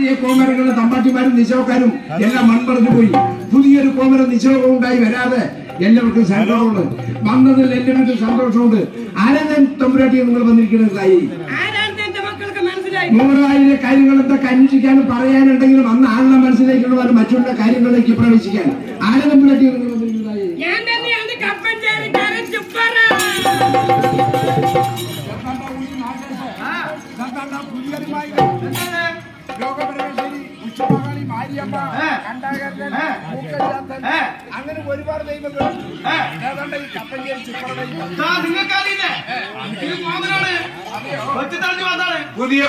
പഴയ കോമരങ്ങളും തമ്പാട്ടിമാരും നിശോക്കാരും എല്ലാം മൺമറഞ്ഞു പോയി പുതിയൊരു കോമരം നിശോകം ഉണ്ടായി വരാതെ എല്ലാവർക്കും സങ്കടമുണ്ട് വന്നതിൽ എല്ലാവർക്കും സന്തോഷമുണ്ട് ആരാധൻ തമ്പുരാട്ടി നിങ്ങൾ വന്നിരിക്കുന്നതായി ആരാണ് എന്റെ മക്കൾക്ക് മനസ്സിലായി നൂറായിരം കാര്യങ്ങൾ എന്തൊക്കെ അന്വേഷിക്കാനും പറയാനുണ്ടെങ്കിലും അന്ന് ആളുടെ മനസ്സിലേക്കുള്ള മറ്റുള്ള കാര്യങ്ങളിലേക്ക് പ്രവേശിക്കാൻ ആരെ തമ്പുരാട്ടി നിങ്ങൾ വന്നിരിക്കുന്നതായി ഞാൻ തന്നെയാണ് കപ്പഞ്ചേരിക്കാരൻ ചുപ്പറ അങ്ങനെ ഒരുപാട് ദൈവങ്ങൾ ഏതാണ്ട് ഈ കപ്പഞ്ചേരി ചിത്രയുടെ നിങ്ങൾക്കറിയില്ലേ ഇത് കോമനാണ് വെട്ടിത്തറഞ്ഞു വന്നാണ് പുതിയ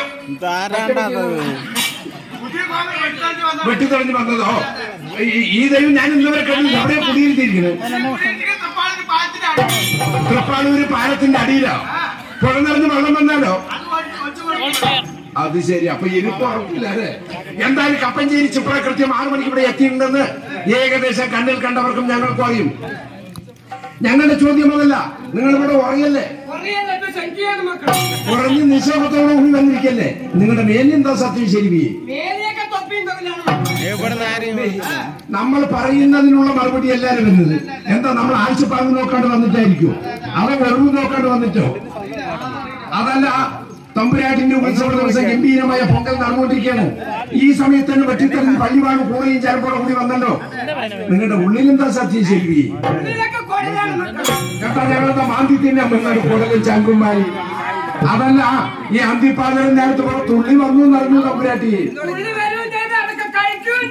പുതിയ കോമൻ വെട്ടിത്തറഞ്ഞു വന്നാണ് വെട്ടിത്തെളിഞ്ഞു വന്നതോ ഈ- ഈ ദൈവം ഞാൻ ഇന്നുവരെ കഴിഞ്ഞു അവിടെ കുടിയിരുത്തിയിരിക്കുന്നത് തപ്പാളിന് പാലത്തിനാണ് തൃപ്പാളൂര് പാലത്തിന്റെ അടിയിലോ പുഴ നിറഞ്ഞ് വെള്ളം വന്നാലോ അത് ഒച്ച കൊടുക്കും അത് ശരി അപ്പൊ ഇരുപ്പ് ഉറപ്പില്ല അല്ലേ എന്തായാലും കപ്പഞ്ചേരി ചിപ്ര കൃത്യം ആറു മണിക്ക് ഇവിടെ എത്തിയിട്ടുണ്ടെന്ന് ഏകദേശം കണ്ണിൽ കണ്ടവർക്കും ഞങ്ങൾക്കും അറിയും ഞങ്ങളുടെ ചോദ്യം അതല്ല നിങ്ങൾ ഇവിടെ ഉറങ്ങല്ലേ കുറേയല്ലേ സംഖ്യയാണ് മക്കൾ കുറഞ്ഞ് നിശോഭത്തോടെ കൂടി വന്നിരിക്കല്ലേ നിങ്ങളുടെ മേലെന്താ സത്യം ശരി മേലെയൊക്കെ തൊപ്പിയും തൊഴിലാണ് മക്കൾ നമ്മൾ പറയുന്നതിനുള്ള മറുപടി എല്ലാരും വരുന്നത് എന്താ നമ്മൾ ആഴ്ചപ്പാട് നോക്കാണ്ട് വന്നിട്ടായിരിക്കും അവ വെറുതെ നോക്കാണ്ട് വന്നിട്ടോ അതല്ല തമ്പുരാട്ടിന്റെ ഉത്സവ ദിവസം ഗംഭീരമായ പൊങ്കൽ നടന്നുകൊണ്ടിരിക്കുകയാണ് ഈ സമയത്ത് തന്നെ വെട്ടിത്തെറിഞ്ഞ് പള്ളിവാണ് കൂടെയും ചേർപ്പോടെ കൂടി വന്നല്ലോ നിങ്ങളുടെ ഉള്ളിലെന്താ സത്യം ശരി ഇതിലൊക്കെ കുഴലാണ് മക്കൾ കേട്ടാ ഞങ്ങളുടെ മാന്തിത്തിന്റെ മുന്നാട് കുടലും ചങ്കുമാരി അതല്ല ഈ അന്തിപ്പാലം നേരത്തെ കുറെ തുള്ളി വന്നു നടന്നു തമ്പുരാട്ടി തുള്ളി വരികയും ചെയ്ത് അതൊക്കെ കഴിക്കുകയും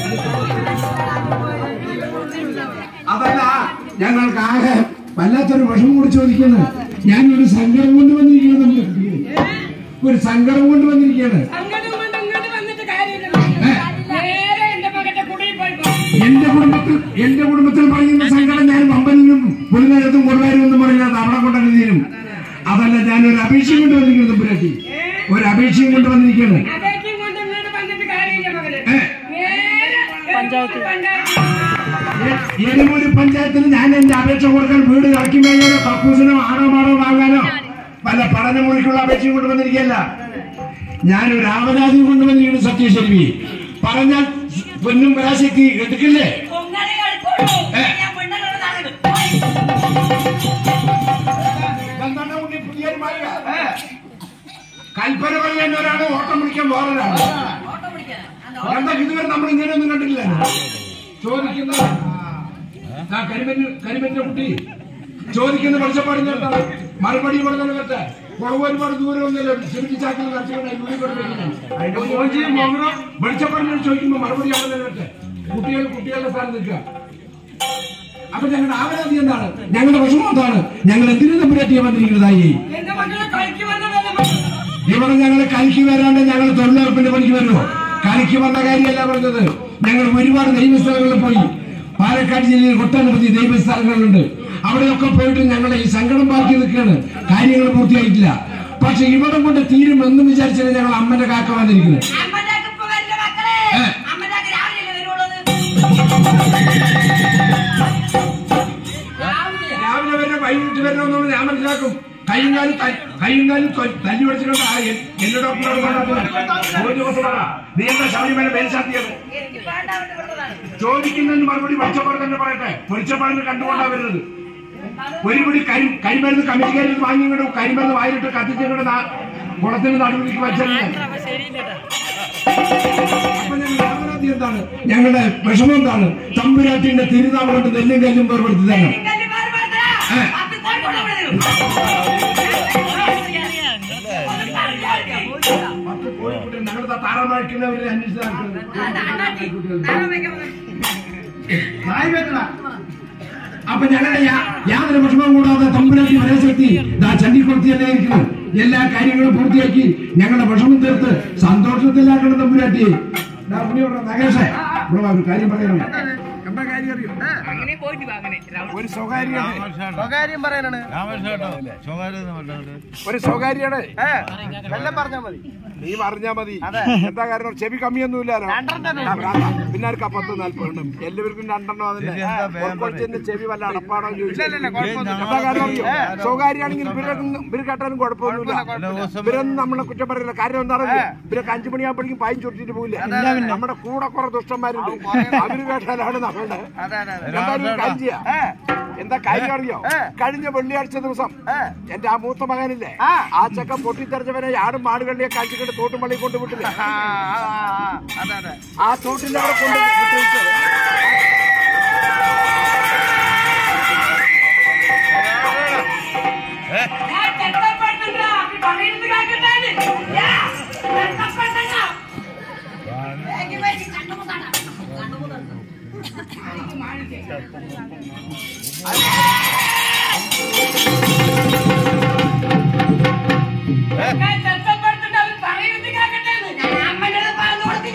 ചെയ്യും അതല്ല ഞങ്ങൾക്ക് ആകെ വല്ലാത്തൊരു വിഷമം കൂടി ചോദിക്കുന്നു ഞാനൊരു സങ്കടം കൊണ്ട് വന്നിരിക്കുകയാണ് തമ്പുരാട്ടി. ഒരു സങ്കടം കൊണ്ട് വന്നിരിക്കുകയാണ് അങ്ങോട്ടും കൊണ്ട് ഇങ്ങോട്ട് വന്നിട്ട് കാര്യമില്ല നേരെ എന്റെ മകന്റെ കുടിയിൽ പോയി പോ. എന്റെ കുടുംബത്തിൽ എന്റെ കുടുംബത്തിൽ പറയുന്ന സങ്കടം ഞാൻ പമ്പനിലും പുലിനകത്തും കൊടുവാരും എന്നും പറഞ്ഞാൽ അവിടെ കൊണ്ടു തീരും അതല്ല ഞാൻ ഒരു അപേക്ഷയും കൊണ്ട് വന്നിരിക്കുന്നു തമ്പുരാട്ടി ഒരു അപേക്ഷയും കൊണ്ട് വന്നിരിക്കുകയാണ് അപേക്ഷയും കൊണ്ട് ഇങ്ങോട്ട് വന്നിട്ട് കാര്യമില്ല മകനെ ഏ. നേരെ പഞ്ചായത്ത് ഏതെങ്കിലും പഞ്ചായത്തിന് ഞാൻ എന്റെ അപേക്ഷ കൊടുക്കാൻ വീട് ഇറക്കി മേഞ്ഞാലോ കക്കൂസിനോ ആണോ മാണോ വാങ്ങാനോ പല പഠനമൊഴിക്കുള്ള അപേക്ഷയും കൊണ്ടുവന്നിരിക്കുകയല്ല ഞാനൊരു ആവലാതി കൊണ്ടുവന്നിരിക്കുന്നു സത്യശെൽവി പറഞ്ഞാൽ പൊന്നും പരാശക്തി എടുക്കില്ലേ ഏ. എന്താണ് ഉണ്ണി പുതിയൊരു മഴ? ഏ. കൽപ്പന പറയാൻ ഒരാള് ഓട്ടം പിടിക്കാൻ വേറൊരാള് എന്താ ഇതുവരെ നമ്മൾ ഇങ്ങനെയൊന്നും കണ്ടിട്ടില്ല ചോദിക്കുന്ന ആ കരിമഞ്ഞ് കരിമഞ്ഞ കുട്ടി ചോദിക്കുന്ന പഠിച്ചപ്പാടിന് എന്താണ് മറുപടി പറഞ്ഞാൽ കേട്ടെ കുറവ് ഒരുപാട് ദൂരം ഒന്നുമില്ല ചുരുക്കിച്ചാക്കിൽ വെളിച്ചപ്പാടിനോട് ചോദിക്കുമ്പോ മറുപടി അവിടെ കേട്ടെ കുട്ടികൾ കുട്ടികളുടെ സ്ഥാനം നിൽക്കുക അപ്പൊ ഞങ്ങളുടെ ആവലാതി എന്താണ് ഞങ്ങളുടെ വിഷമം എന്താണ് ഞങ്ങൾ എന്തിനു തമ്പുരാട്ടിയെ വന്നിരിക്കുന്നതായി എന്റെ മക്കളെ കളിക്ക് വന്നതല്ലേ മക്കൾ ഇവിടെ ഞങ്ങൾ കളിക്ക് വരാണ്ട് ഞങ്ങൾ തൊഴിലുറപ്പിന്റെ പണിക്ക് വരുമോ കളിക്ക് വന്ന കാര്യമല്ല പറഞ്ഞത് ഞങ്ങൾ ഒരുപാട് ദൈവസ്ഥലങ്ങളിൽ പോയി പാലക്കാട് ജില്ലയിൽ ഒട്ടനവധി ദൈവസ്ഥലങ്ങളുണ്ട് അവിടെയൊക്കെ പോയിട്ട് ഞങ്ങളുടെ ഈ സങ്കടം ബാക്കി നിൽക്കുകയാണ് കാര്യങ്ങൾ പൂർത്തിയായിട്ടില്ല പക്ഷെ ഇവിടം കൊണ്ട് തീരും എന്നും വിചാരിച്ചാണ് ഞങ്ങൾ അമ്മന്റെ കാക്ക വന്നിരിക്കുന്നത് അമ്മണ്ടാക്ക് ഇപ്പൊ വരില്ല മക്കളെ ഏ. അമ്മണ്ടാക്ക് രാവിലെ വരുവുള്ളത് രാവിലെ വരെ വൈകിട്ട് വരണമെന്നുള്ള ഞാൻ മനസ്സിലാക്കും കൈയും കാലും ത- കൈയും കാലും തൊ- തല്ലി പിടിച്ചിട്ടുണ്ട് ആ എൻ- എന്നോട് ഡോക്ടറോട് പറഞ്ഞത് ഒരു ദിവസം പറ നീ എന്താ ശബരിമല മേൽശാന്തിയാണ് എനിക്ക് വേണ്ട അവിടെ വിടുന്നതാണ് ചോദിക്കുന്നതിന് മറുപടി വെളിച്ചപ്പാട് തന്നെ പറയട്ടെ വെളിച്ചപ്പാടിന് കണ്ടുകൊണ്ടാ വരുന്നത് ഒരു പിടി കരി കരിമരുന്ന് കമ്മിറ്റിക്കാരിൽ വാങ്ങിങ്ങോട്ട് കരിമരുന്ന് വായിട്ട് കത്തിച്ചിങ്ങോട്ട് കുളത്തിന് നടുവിലേക്ക് വെച്ചല്ലേ അപ്പൊ ഞങ്ങൾ ആവലാതി എന്താണ് ഞങ്ങളുടെ വിഷമം എന്താണ് തമ്പുരാട്ടിന്റെ തിരുനാൾ കൊണ്ട് നെല്ലും കല്ലും വേർപെടുത്തി തന്നെ ഇങ്ങനെ മാറി മാറട്ടെ. ഏ. പത്ത് കോഴിക്കോട് ഇവിടെ വരും. പത്ത് കോഴിക്കുട്ടി ഞങ്ങളുടെ താറമാക്കുന്നവരെ അന്വേഷിച്ചു അപ്പൊ ഞങ്ങളുടെ യാ- യാതൊരു വിഷമം കൂടാതെ തമ്പുരാട്ടി മനസ്സിലെത്തി ദാ ചണ്ടിക്കുളത്തി തന്നെ ഇരിക്കുന്നു എല്ലാ കാര്യങ്ങളും പൂർത്തിയാക്കി ഞങ്ങളുടെ വിഷമം തീർത്ത് സന്തോഷത്തിലാക്കണം തമ്പുരാട്ടി ദാ പുള്ളി ഇവിടെ നഗേഷേ ഇവിടെ വാ, ഒരു കാര്യം പറയണം കാര്യം അറിയോ അങ്ങനെ പോയിട്ട് വാ അങ്ങനെ ഒരു സ്വകാര്യ സ്വകാര്യം പറയാനാണ് ഒരു സ്വകാര്യാണ് ഏ എല്ലാം പറഞ്ഞാ മതി നീ പറഞ്ഞാ മതി എന്താ കാരണം ചെവി കമ്മിയൊന്നുമില്ലല്ലോ ആ, ഭ്രാന്താ. പിന്നെ ആർക്കാ പത്ത് നാല്പതെണ്ണം എല്ലാവർക്കും രണ്ടെണ്ണം അതിന്റെ പൊളിച്ചതിന്റെ ചെവി വല്ല അടപ്പാണോ എന്ന് ചോദിച്ചു എന്താ കാരണം അറിയോ സ്വകാര്യാണെങ്കിൽ ഇവരൊന്നും ഇവര് കേട്ടാലും കുഴപ്പമൊന്നുമില്ല ഇവരൊന്നും നമ്മളെ കുറ്റം പറയില്ല കാര്യം എന്താണെന്ന് ഇവരൊക്കെ അഞ്ചു മണിയാകുമ്പോഴേക്കും പായും ചുരുട്ടിട്ട് പോകില്ല നമ്മുടെ കൂടെ കുറെ ദുഷ്ടന്മാരുണ്ട് അവര് കേട്ടാലാണ് നമ്മളുടെ എന്തായാലും ഒരു കാര്യം ചെയ്യാം എന്താ കാര്യം അറിയോ കഴിഞ്ഞ വെള്ളിയാഴ്ച ദിവസം എന്റെ ആ മൂത്ത മകനില്ലേ ആ ചക്ക പൊട്ടിത്തെറിച്ചവനെ ആടും മാടുകളിലെ കാഴ്ചക്കിട്ട് തോട്ടുമള്ളി കൊണ്ടുവിട്ടില്ലേ ആ തോട്ടിന്റെ അവിടെ കൊണ്ട് വിട്ടിട്ട് ഞാൻ ചെറുപ്പപ്പെട്ടണ്ട അപ്പൊ പറയുന്നത് കേൾക്കട്ടെ ഞാൻ ചെറുപ്പപ്പെട്ടണ്ട വേഗം വേഗം കണ്ടുമുട്ടാണ് കണ്ടുമുട്ടാണ് ഞാൻ ചെറുപ്പപ്പെട്ടണ്ട അവർ പറയുന്നത് കേൾക്കട്ടെ ഞാൻ അമ്മയുടെ പറഞ്ഞു കൊടുത്തു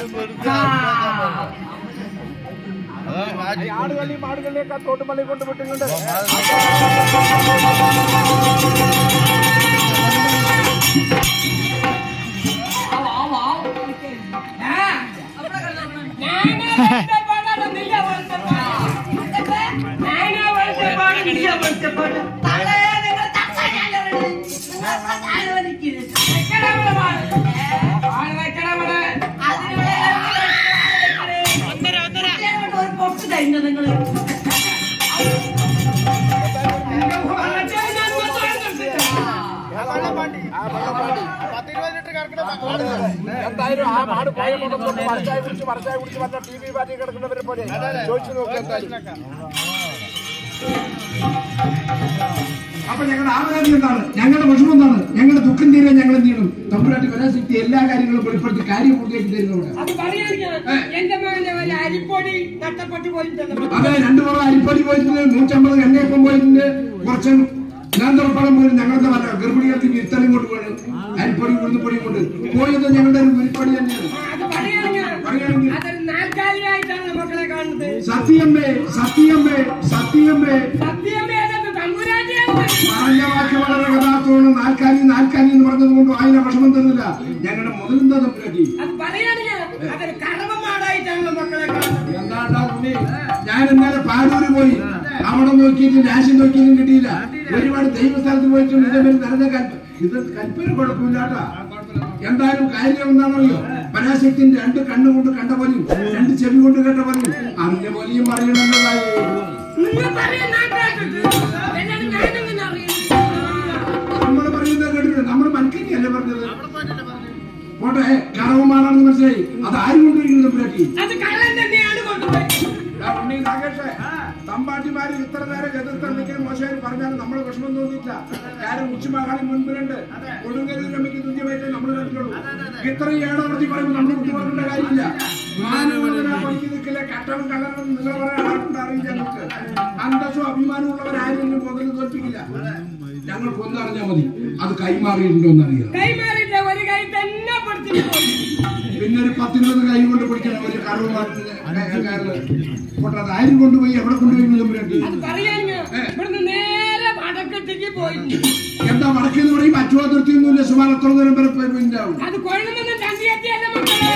ഞാൻ ഈ ആടുകളി മാടുകളിലേക്ക് ആ തോട്ടുമള്ളി കൊണ്ട് വിട്ടിട്ടുണ്ട് നിങ്ങൾ പത്തിരുപത് ലിറ്റർ കറക്കണ എന്തായാലും ആ മാട് പോയ കൊണ്ടൊന്നും മറച്ചായി കുടിച്ച് മറച്ചായി കുടിച്ച് വന്ന ടി വി പാറ്റി കിടക്കുന്നവരെ പോലെ ചോദിച്ചു നോക്കുക എന്തായാലും അപ്പൊ ഞങ്ങളുടെ ആവരാതി എന്താണ് ഞങ്ങളുടെ വിഷമം എന്താണ് ഞങ്ങളുടെ ദുഃഖം തീരാൻ ഞങ്ങൾ എന്ത് ചെയ്യണം തമ്പുരാട്ടി വരാശക്തി എല്ലാ കാര്യങ്ങളും വെളിപ്പെടുത്തി കാര്യം പൂർത്തിയാക്കി തരുന്നവിടെ അത് പറയാനില്ല എന്റെ മകന്റെ വല്ല അരിപ്പൊടി നഷ്ടപ്പെട്ടു പോയിട്ടുണ്ടല്ലോ അതെ രണ്ടു പേർ അരിപ്പടി പോയിട്ടുണ്ട് നൂറ്റമ്പത് എണ്ണയപ്പം പോയിട്ടുണ്ട് കുറച്ച് നേന്ത്രപ്പഴം പോയി ഞങ്ങളുടെ വല്ല ഗർഭിണികൾക്ക് വിത്തലും കൊണ്ട് പോയി അരിപ്പൊടി ഉഴുന്നുപൊടിയും കൊണ്ട് പോയത് ഞങ്ങളുടെ ഒരു ഉരുപ്പടി തന്നെയാണ് അത് പറയാനില്ല പറയുകയാണെങ്കിൽ അതൊരു നാൽക്കാലിയായിട്ടാണ് മക്കളെ കാണുന്നത് സത്യമ്മേ സത്യമ്മേ സത്യമ്മേ സത്യമേതത് തമ്പുരാട്ടിയാണ് പറഞ്ഞ വാക്ക് വളരെ യഥാർത്ഥമാണ് നാൽക്കാലി നാൽക്കാലി എന്ന് പറഞ്ഞത് കൊണ്ട് വായന വിഷമം തന്നില്ല ഞങ്ങളുടെ മുതലെന്താ തമ്പുരാട്ടി അത് പറയാനില്ല അതൊരു കറവമാടായിട്ടാണ് മക്കളെ കാണുന്നത് എന്താണ്ടാ ഉണ്ണി? ഞാൻ ഇന്നലെ പാലൂര് പോയി അവിടെ നോക്കിയിട്ട് രാശി നോക്കിയിട്ടും കിട്ടിയില്ല ഒരുപാട് ദൈവസ്ഥലത്ത് പോയിട്ട് ഇതിന്റെ പേര് നടന്ന കൽപ്പ ഇത് കൽപ്പന കുഴപ്പമില്ലാട്ടാ എന്തായാലും കാര്യം എന്താണല്ലോ പരാശക്തിന്റെ രണ്ട് കണ്ണുകൊണ്ട് കണ്ട പോലെയും രണ്ട് ചെവി കൊണ്ട് കേട്ട പോലെയും അറിഞ്ഞ പോലെയും പറയണമെന്നതായി നിങ്ങൾ പറയാൻ നാട്ടായിട്ടുണ്ട് എന്നാലും ഞാനെങ്ങനെ അറിയുന്നു നമ്മൾ പറയുന്നത് കേട്ടിട്ടുണ്ട് നമ്മൾ മനക്കനിയല്ലേ പറഞ്ഞത് പോട്ടെ കറവമാണെന്ന് മനസ്സിലായി അത് ആരും കൊണ്ടുവരിക്കുന്നു പുരാട്ടി അത് കള്ളൻ തന്നെയാണ് കൊണ്ടുപോയി ആ ഉണ്ണി നാഗേഷേ, തമ്പാട്ടിമാര് ഇത്ര നേരം എതിർത്ത് നിൽക്കാൻ മോശമായി പറഞ്ഞാലും നമ്മൾ വിഷമം തോന്നിയില്ല കാരണം ഉച്ചമഹാളി മുൻപിലുണ്ട് കൊടുങ്ങല്ലൂർ രമയ്ക്ക് തുല്യമായിട്ട് നമ്മൾ കണ്ടിട്ടുള്ളൂ ഇത്രയും ഏടവർത്തി പറയുമ്പോൾ നമ്മൾ വിട്ടുപോകേണ്ട കാര്യമില്ല മാനവനാ പണിക്ക് നിൽക്കില്ല കട്ടവും കള്ളനും നിലവറ അറിയില്ല നമുക്ക് അന്തസ്സും അഭിമാനവും ഉള്ളവരാരും മുതൽ തോൽപ്പിക്കില്ല ഞങ്ങൾക്കൊന്നും അറിഞ്ഞാൽ മതി അത് കൈമാറിയിട്ടുണ്ടോ എന്നറിയാം കൈമാറിയില്ല ഒരു കൈ തന്നെ പിടിച്ചിട്ട് പോയി പിന്നെ ഒരു പത്തിരുപത് കൈ കൊണ്ട് പിടിക്കണം ഒരു കറവ് പോട്ടെ അത് ആരും കൊണ്ടുപോയി എവിടെ കൊണ്ടുപോയി തമ്പുരാട്ടി അത് പറയാനില്ല ഇവിടുന്ന് നേരെ വടക്കെട്ടേക്ക് പോയി എന്താ വടക്കെന്ന് പറയും അറ്റുവാതിർത്തിയൊന്നുമില്ല സുമാർ എത്ര നേരം വരെ പോയി ഉണ്ടാവും അത് കൊള്ളുമെന്ന് ചന്തിയെത്തിയല്ല മക്കളെ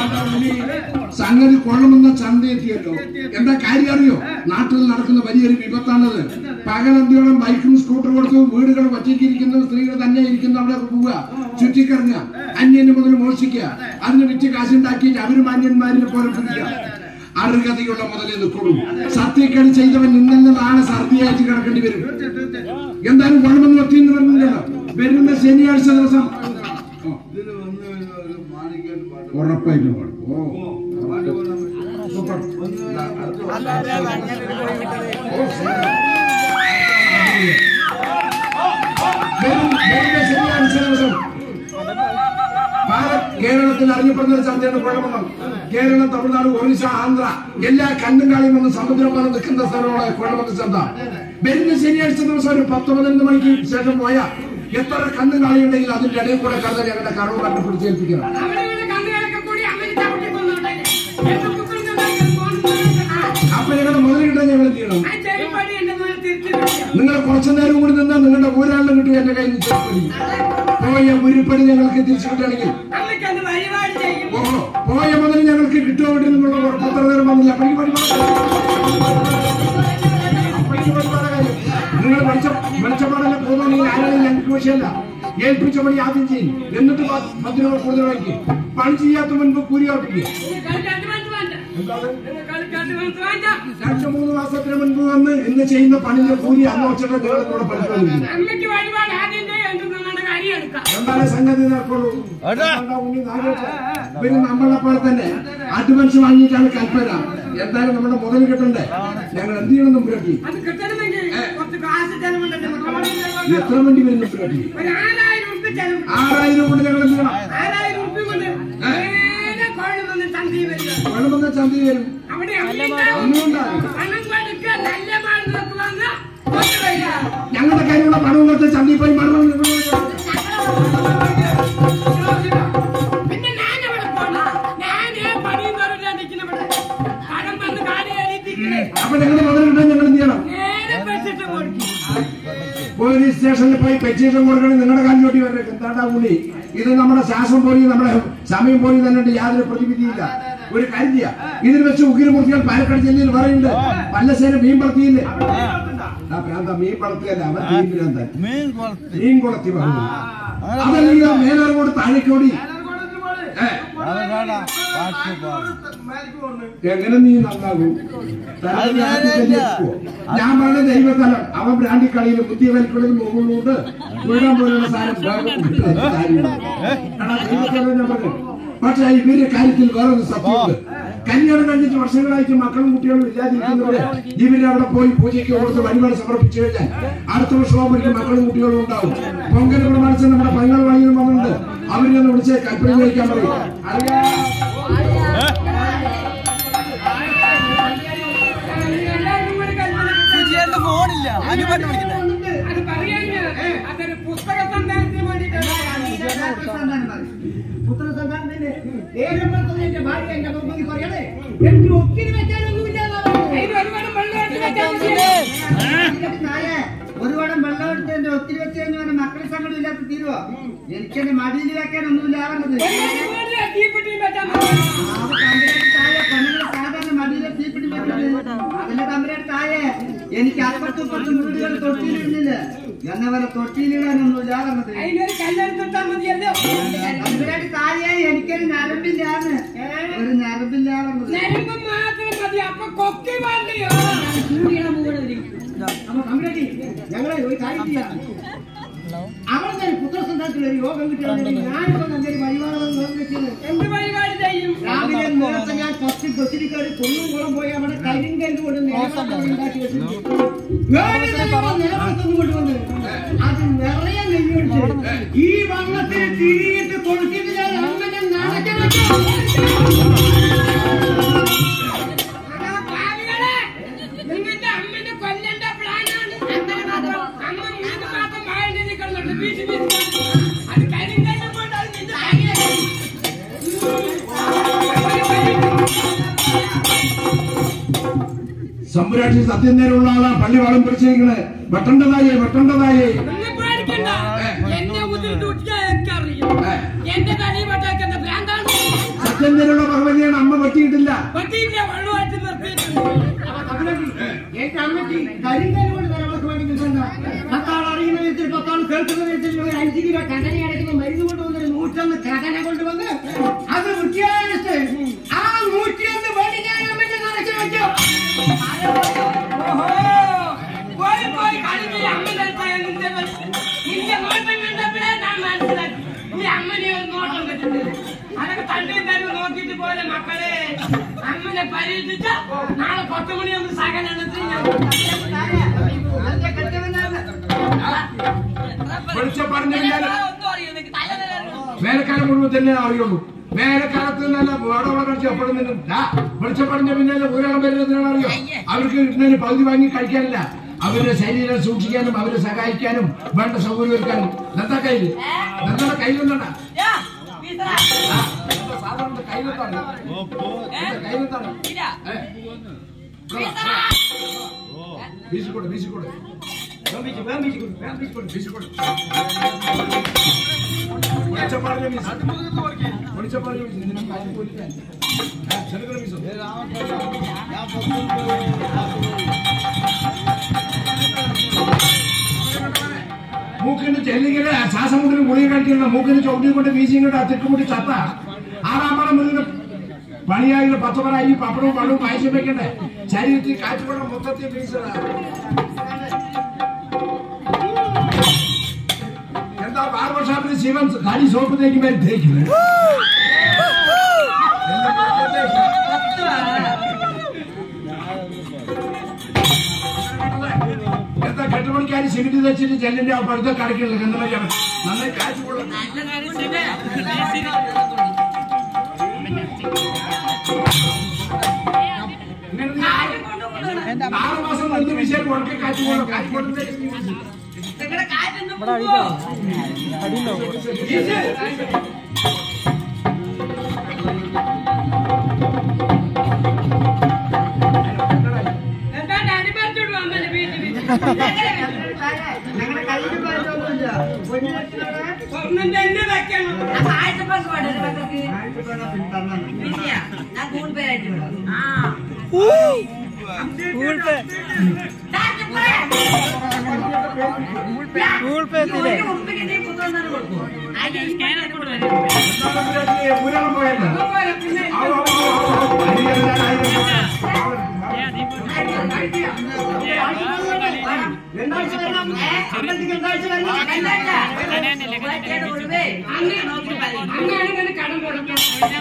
സംഗതി കൊള്ളമെന്ന ചന്തയെത്തിയല്ലോ എന്താ കാര്യം അറിയോ നാട്ടിൽ നടക്കുന്ന വലിയൊരു വിപത്താണത് പകലന്തിയോളം ബൈക്കും സ്കൂട്ടർ കൊടുത്ത് വീടുകൾ ഒറ്റയ്ക്കിരിക്കുന്ന സ്ത്രീകൾ തന്നെ ഇരിക്കുന്ന അവിടെ പോവുക ചുറ്റിക്കറങ്ങുക അന്യന് മുതൽ മോഷിക്കുക അതിന് വിറ്റ് കാശുണ്ടാക്കിയിട്ട് അവര് മാന്യന്മാരിനെ പോലെ പിടിക്കുക അറുകഥയുള്ള മുതലേ നിൽക്കുള്ളൂ സത്യക്കേട് ചെയ്തവൻ ഇന്നല്ല നാളെ സർദിയായിട്ട് കിടക്കേണ്ടി വരും എന്തായാലും കൊള്ളമെന്ന് ഒത്തിന്ന് വരുന്നില്ലല്ലോ വരുന്ന ശനിയാഴ്ച ദിവസം ഓ. ഉറപ്പായിട്ടും പാടും. ഓ സൂപ്പർ. വരും- വരുന്ന ശനിയാഴ്ച ദിവസം ഭാരത് കേരളത്തിൽ അറിയപ്പെടുന്ന ഒരു ചന്തയാണ് കുഴമണം കേരളം തമിഴ്നാട് ഒറീസ ആന്ധ്ര എല്ലാ കണ്ടും കാളിയും വന്ന് സമുദ്രം വന്ന് നിൽക്കുന്ന സ്ഥലമാണ് കുഴമണ ചന്ത വരുന്ന ശനിയാഴ്ച ദിവസം ഒരു പത്ത് പതിനൊന്ന് മണിക്ക് ശേഷം പോയാ എത്ര കണ്ണും കാളിയുണ്ടെങ്കിൽ അതിന്റെ ഇടയിൽ കൂടെ കടന്ന് ഞങ്ങളുടെ കറവ് കണ്ടുപിടിച്ചേൽപ്പിക്കണം അവിടെ ഇവിടെ കന്നുകളൊക്കെ കൂടി അവര് ചവിട്ടി കൊന്നോട്ടെ എന്റെ കുട്ടികളുണ്ടാക്കിയ ഫോൺ അപ്പൊ ഞങ്ങൾ നിങ്ങൾ കുറച്ചു നേരം കൂടി നിന്നാൽ നിങ്ങളുടെ ഊരാളിനെ കിട്ടി എന്റെ കയ്യിൽ നിന്ന് ചെറുപ്പടി പോയ ഉരുപ്പടി ഞങ്ങൾക്ക് തിരിച്ചു കിട്ടുകയാണെങ്കിൽ അമ്മയ്ക്ക് അത് വഴിപാട് ചെയ്യും ഓഹോ പോയ മുതൽ ഞങ്ങൾക്ക് കിട്ടുമോ വേണ്ടി നിങ്ങളുടെ ഉറപ്പ് എത്ര നേരം വന്നില്ല അപ്പോഴേക്ക് പരിപാടി അപ്പോഴേക്ക് പരിപാടി കാര്യം. നിങ്ങൾ വെളിച്ച വെളിച്ചപ്പാടല്ല പോകുന്നെങ്കിൽ ആരാലും ഞങ്ങൾക്ക് വിഷയമല്ല ഏൽപ്പിച്ച പണി ആദ്യം ചെയ്യും എന്നിട്ട് പ- പത്ത് രൂപ കൂടുതൽ വാങ്ങിക്കും പണി ചെയ്യാത്ത മുൻപ് കൂലി ഉറപ്പിക്കും കളിക്കാട്ട് മനസ്സ് വേണ്ട കളിക്കാട്ട് മനസ്സ് വേണ്ട രണ്ട് മൂന്ന് മാസത്തിന് മുൻപ് വന്ന് ഇന്ന് ചെയ്യുന്ന പണിന്റെ കൂലി അന്ന് വെച്ചിട്ട് നിങ്ങൾ കൂടെ പഠിക്കുന്നു അമ്മയ്ക്ക് വഴിപാട് ആദ്യം ചെയ്യും എന്നിട്ട് നിങ്ങളുടെ കാര്യം എടുക്കാം എന്താണ് സംഗതി നടക്കുള്ളൂ ഇവര് നമ്മളെ പോലെ തന്നെ അഡ്വാൻസ് വാങ്ങിയിട്ടാണ് കൽപ്പന എന്തായാലും നമ്മുടെ മുതൽ കിട്ടണ്ടേ ഞങ്ങൾ എന്ത് ചെയ്യണം നമ്പുരാട്ടി അത് കിട്ടണമെങ്കിൽ കുറച്ച് കാശ് ചെലവുണ്ടല്ലോ എത്ര വണ്ടി വരും നമ്പുരാട്ടി ഒരു ആറായിരം ഉറുപ്പ് ചെലവ് ആറായിരം കൊണ്ട് ഞങ്ങൾ എന്ത് ചെയ്യണം ആറായിരം ഉറുപ്പ് കൊണ്ട് നേരെ കോഴി വന്ന് ചന്തി വരിക വേണമെന്ന ചന്തി വരും അവിടെ അമ്മയുണ്ടാവും. ഒന്നും ഉണ്ടാവില്ല പണം കൊടുക്കുക നല്ല മാർഗം വാങ്ങുക കൊണ്ടുവരിക ഞങ്ങളുടെ കയ്യിലുള്ള പണം കൊടുത്ത് ചന്തി പോയി മരണം പിന്നെ ഞാൻ അവിടെ പോണ ഞാൻ പണിയും തൊഴിലാ നിൽക്കുന്നവിടെ പണം വന്ന് കാലി കയറിയിരിക്കണേ അപ്പൊ ഞങ്ങളുടെ മുതൽ കിട്ടാൻ ഞങ്ങൾ എന്ത് ചെയ്യണം നേരെ വെച്ചിട്ട് കൊടുക്കും പോലീസ് സ്റ്റേഷനിൽ പോയി പെറ്റീഷൻ കൊടുക്കണേ നിങ്ങളുടെ കാലിലോട്ടി വരെ എന്താണ്ടാ ഉള്ളി ഇത് നമ്മുടെ ശ്വാസം പോയി നമ്മുടെ സമയം പോയി തന്നെ യാതൊരു പ്രതിവിധിയില്ല ഒരു കാര്യം ചെയ്യാം ഇതിൽ വെച്ച് ഉഗ്രമൂർത്തികൾ പാലക്കാട് ജില്ലയിൽ പറയുന്നുണ്ട് പല്ലശ്ശേരി മീൻ വളർത്തിയില്ലേ ആ ഭ്രാന്ത മീൻ വളർത്തിയല്ല അവൻ മീൻ ഭ്രാന്തൻ മീൻ കുളത്തി പറഞ്ഞു അതല്ലെങ്കിൽ മേലോട് താഴേക്കോടി ഏ, എങ്ങനെ നീ നന്നാകും തലയിൽ ആദ്യം തന്നെ ഇരിക്കുവോ? ഞാൻ പറഞ്ഞ ദൈവത്തലം അവൻ ബ്രാൻഡിക്കളിയിലും പുതിയ വലിക്കളിലും മുകളിലൂടെ വീഴാൻ പോലുള്ള സാധനം വേഗം കിട്ടുന്ന കാര്യമാണ്. എടാ, ദൈവത്തലം ഞാൻ പറഞ്ഞു. പക്ഷേ ഇവരുടെ കാര്യത്തിൽ വേറൊരു സത്യമുണ്ട് കല്യാണം കഴിഞ്ഞിട്ട് വർഷങ്ങളായിട്ട് മക്കളും കുട്ടികളും ഇല്ലാതിരിക്കുന്നവര് ഇവര് അവിടെ പോയി പൂജയ്ക്ക് കൊടുത്ത് വഴിപാട് സമർപ്പിച്ചു കഴിഞ്ഞാൽ അടുത്ത വർഷമാകുമ്പോഴേക്കും മക്കളും കുട്ടികളും ഉണ്ടാവും പൊങ്കൽ പ്രമാണിച്ച് നമ്മുടെ പങ്ങൾ വഴിയിൽ വന്നിട്ടുണ്ട് അവരിലൊന്ന് വിളിച്ച് കൽപ്പന കഴിക്കാൻ പറയും അറിയാ എല്ലാവരും കൂടി കൽപ്പന ഫോണില്ല അനുപാട്ട് വിളിക്കുന്നത് അത് പറയാന് അതൊരു പുസ്തക സന്ധാനത്തിന് വേണ്ടിയിട്ടാണ് അതിന് ഒരുപാട് വെള്ളം വെച്ചാൽ മതിയല്ലോ. ഒരു വടം വെള്ളം എടുത്ത് എന്റെ ഒത്തിരി വെച്ച് കഴിഞ്ഞാൽ അവന്റെ മക്കളെ സങ്കടം ഇല്ലാത്ത തീരുവോ എനിക്ക് എന്റെ മടിയിൽ വെക്കാനൊന്നുമില്ല പറഞ്ഞത് എല്ലാവരും കൂടി ആ തീപ്പെട്ടിയും വെച്ചാൽ മതി. സാധാരണ മടിയിലെ തീപ്പിടി വെക്കുന്നത് അതിന്റെ തമ്പരയുടെ താഴെ എനിക്ക് അപ്പുറത്തും ഇപ്പുറത്തും വീടുകൾ തൊട്ടിയിലിടുന്നില്ല എന്ന പോലെ തൊട്ടിയിലിടാനൊന്നുമില്ല പറഞ്ഞത് അതിനൊരു കല്ലെടുത്തിട്ടാൽ മതിയല്ലോ തമ്പരയുടെ താഴെ എനിക്കൊരു നരമ്പില്ലാന്ന് ഒരു നരമ്പില്ല പറഞ്ഞത് നരമ്പ് മാത്രം മതി അപ്പൊ കൊക്കി വേണ്ടയോ അപ്പൊ തമ്പുരാട്ടി, ഞങ്ങളെ ഒരു കാര്യം ചെയ്യാം അവിടെ തന്നെ പുത്രസന്താനത്തിൽ ഒരു യോഗം കിട്ടിയാണെങ്കിൽ ഞാനിപ്പോ നല്ലൊരു പരിപാടി നിർമ്മിച്ചത് എന്ത് പരിപാടി ചെയ്യും രാവിലെ നേരത്തെ ഞാൻ കുറച്ച് ബസ്സിരിക്കാര് കൊള്ളും കുളം പോയി അവിടെ കരിങ്കല്ല് കൊണ്ട് നിലവിളക്ക് ഉണ്ടാക്കി വെച്ചിട്ടുണ്ട്. വേറെ നിലവിളക്കൊന്നും കൊണ്ടുവന്ന് അത് നിറയെ നെയ്യൊഴിച്ച് ഈ വള്ളത്തിൽ തിരിയിട്ട് കൊടുത്തിട്ട് ഞാൻ അങ്ങനെ നടക്കാൻ അതാ പാവികളെ, നിങ്ങളുടെ അമ്മനെ കൊല്ലേണ്ട പ്ലാനാണ്. അങ്ങനെ മാത്രം അമ്മ മൂന്ന് മാസം വാഴണ്ടി നിൽക്കുന്നുണ്ട്. വീശി വീശി അത് കരിങ്കല്ല് കൊണ്ട് അത് നിന്റെ തലയിൽ സമ്പുരാക്ഷി സത്യം നേരമുള്ള ആളാ പള്ളി വളം പിടിച്ചിരിക്കണേ വെട്ടേണ്ടതായേ വെട്ടേണ്ടതായേ നിങ്ങൾ പേടിക്കണ്ട. എന്നെ ഉതിർത്ത് ഉറ്റിയാൽ എനിക്ക് അറിയും. എന്റെ തലയിൽ വെട്ടേക്കുന്ന ഭ്രാന്താണ്. സത്യം നേരമുള്ള ഭഗവതിയാണ് അമ്മ വെട്ടിയിട്ടില്ല പട്ടിയില്ല, വെള്ളമായിട്ട് നിർത്തിയിട്ടുണ്ട്. എന്റെ അമ്മയ്ക്ക് കരിങ്കല്ല് കൊണ്ട് നിലവിളക്ക് മേടിക്കുന്നുണ്ട് പത്താൾ അറിയുന്ന വിധത്തിൽ പത്താൾ കേൾക്കുന്ന വിധത്തിൽ ഒരു അഞ്ച് കിലോ കടന അടയ്ക്കുന്ന മരുന്ന് കൊണ്ടുവന്ന് ഒരു നൂറ്റൊന്ന് കടന കൊണ്ടുവന്ന് അത് വൃത്തിയായിട്ട് ആ നൂറ്റിയൊന്ന് വേണ്ടി ഞാൻ അമ്മന്റെ നിറച്ച് വെച്ചു ഓഹോ. പോയി പോയി കളിച്ച് അമ്മയുടെ അടുത്തായ നിന്റെ വ- നിന്റെ നോട്ടം കണ്ടപ്പോഴേ ഞാൻ മനസ്സിലാക്കി ഈ അമ്മനെ ഒരു നോട്ടം വെച്ചിട്ടുണ്ട് അതൊക്കെ തള്ളി തന്നെ നോക്കിയിട്ട് പോലെ മക്കളെ അമ്മനെ പരീക്ഷിച്ച നാളെ പത്ത് മണിയാകുമ്പോൾ സകലെണ്ണത്തിൽ ഞാൻ അതിന്റെ കെട്ടവനാണ് വെളിച്ചപ്പാടിന്റെ പിന്നാലെ ഒന്നും അറിയോ നിനക്ക് തലവേദന വേനൽക്കാലം മുഴുവൻ തന്നെ അറിയുള്ളൂ വേനൽക്കാലത്ത് നല്ല വേടവള കഴിച്ച് എപ്പോഴും വെളിച്ചപ്പാടിന്റെ പിന്നാലെ ഊരാളം വരുന്നതിനാണ് അറിയോ അവർക്ക് കിട്ടുന്നതിന് പകുതി വാങ്ങി കഴിക്കാനില്ല അവരുടെ ശരീരം സൂക്ഷിക്കാനും അവരെ സഹായിക്കാനും വേണ്ട സൗകര്യം ഒരുക്കാനും എന്താ കയ്യിൽ എന്താ കയ്യിലെന്താ യാ, വീസറാ. സാധാരണ കയ്യിലെത്താണ് കയ്യിലെത്താണ് ഇല്ല. വീശിക്കൂടെ വീശിക്കൂടെ വെളിച്ചപ്പാടിലെ മീസ് വെളിച്ചപ്പാടിലെ മീസ് ഇതിനെ കാര്യം പോലിക്കാൻ ചെറുകിട മീസോ മൂക്കിന് ചെല്ലിങ്ങനെ ശ്വാസം മുട്ടിന് ഗുളിക കഴിക്കുന്ന മൂക്കിന് ചവിട്ടി കൊണ്ട് വീശിയും കൊണ്ട് തിക്കുമുട്ടി ചത്ത ആറാമണം മുറിന് പണിയായി പത്തുപറായി പപ്പടവും പഴവും പായസം വെക്കണ്ടേ ശരീരത്തിൽ കാറ്റുകൂടെ മൊത്തത്തിൽ വീശുക എന്താ ബാർബർ ഷാപ്പിൽ ശിവൻ കളി സോപ്പ് തേക്കുമ്പോൾ തേക്കുന്നത് എന്താ കെട്ടുപണിക്കാരി സിമെന്റ് തെച്ചിട്ട് ചെല്ലിന്റെ ആ പഴുത്ത കടക്കില്ല കന്നുമതിയാണ് നന്നായി കാറ്റ് കൊള്ളും ഇങ്ങനെ നീ ആറ് മാസം എന്ത് വിഷയം ഉണക്കി കാറ്റ് കൊള്ളും കാറ്റ് കൊള്ളുന്നത് നിങ്ങളുടെ കാറ്റൊന്നും പോവോ? എന്താണ്ട് അടിമറിച്ചോണ്ട് വന്നല്ലേ വീട്ടിൽ ഞങ്ങളുടെ കയ്യിൽ പറ്റുന്നില്ല സ്വർണ്ണം തന്നെ വെക്കണം ആ കാഴ്ചപ്പാട് വേണ്ട ഒരു മക്കൾക്ക്. ഇല്ല, ഞാൻ ഗൂഗിൾ പേ അയച്ചു വിടാം. ആ. ഗൂഗിൾ പേ കാഴ്ചപ്പാട്. ഗൂഗിൾ പേ എത്തിയില്ലേ ഒരു ഉറുപ്പിക്ക് നീ പുതുവന്നാണ് കൊടുക്കും. അതിന്റെ ഈ സ്കാനർ കൂടെ വരും. ഊരണം പോയല്ലോ പിന്നെ ആവോ, ആവോ, ആവോ, ആവോ. അരിയല്ല, അരിയല്ല. രണ്ടാഴ്ച വരണം അമ്പലത്തിൽ രണ്ടാഴ്ച വരണം അല്ലല്ല. ഉറുപ്പിയുടെ ഉറുപ്പേ. അങ്ങനെ നോക്കി പറയും. അങ്ങനെയാണെങ്കിൽ കടം കൊടുക്കണം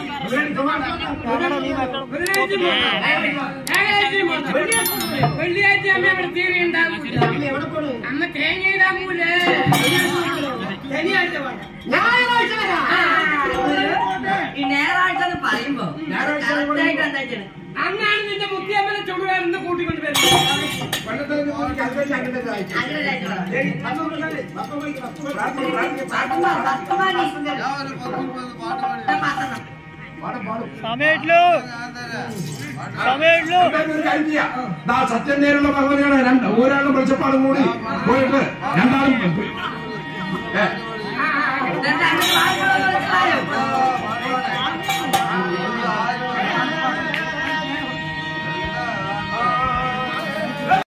വെള്ളിയാഴ്ച മാത്രം. വെള്ളിയാഴ്ച അമ്മ ഇവിടെ ടി വി ഉണ്ടാകൂല അമ്മ തേങ്ങ ഇടാമൂലേ ശനിയാഴ്ച വേണം ഞായറാഴ്ച വരാം ഈ ഞായറാഴ്ച എന്ന് പറയുമ്പോ കറക്റ്റായിട്ട് എന്താ ചെയ്യണേ? അന്നാണ് നിന്റെ മുത്തിയമ്മനെ ചുടുകാരെന്ന് കൂട്ടിക്കൊണ്ട് വരുന്നത് പണ്ടത്തെ ഒരു കൽപ്പന അങ്ങനെ അയച്ചു. അങ്ങനെ അയച്ചു വിടാം. ഏയ്, പത്ത് മണിക്ക് പത്ത് മണിക്ക് പത്ത് മണിക്ക് രാത്രി, രാത്രി, പത്തുമാ, പത്തുമാനി. ഞാൻ പത്തെണ്ണം. പാടും, പാടും. സമയമില്ലോ സമയമില്ലോ എന്തായാലും ഒരു കാര്യം ചെയ്യാം. ദാ സത്യം നേരുള്ള ഭഗവതിയാണ് രണ്ട് ഒരാളും വെളിച്ചപ്പാടും കൂടി പോയിട്ട് രണ്ടാളും ഏ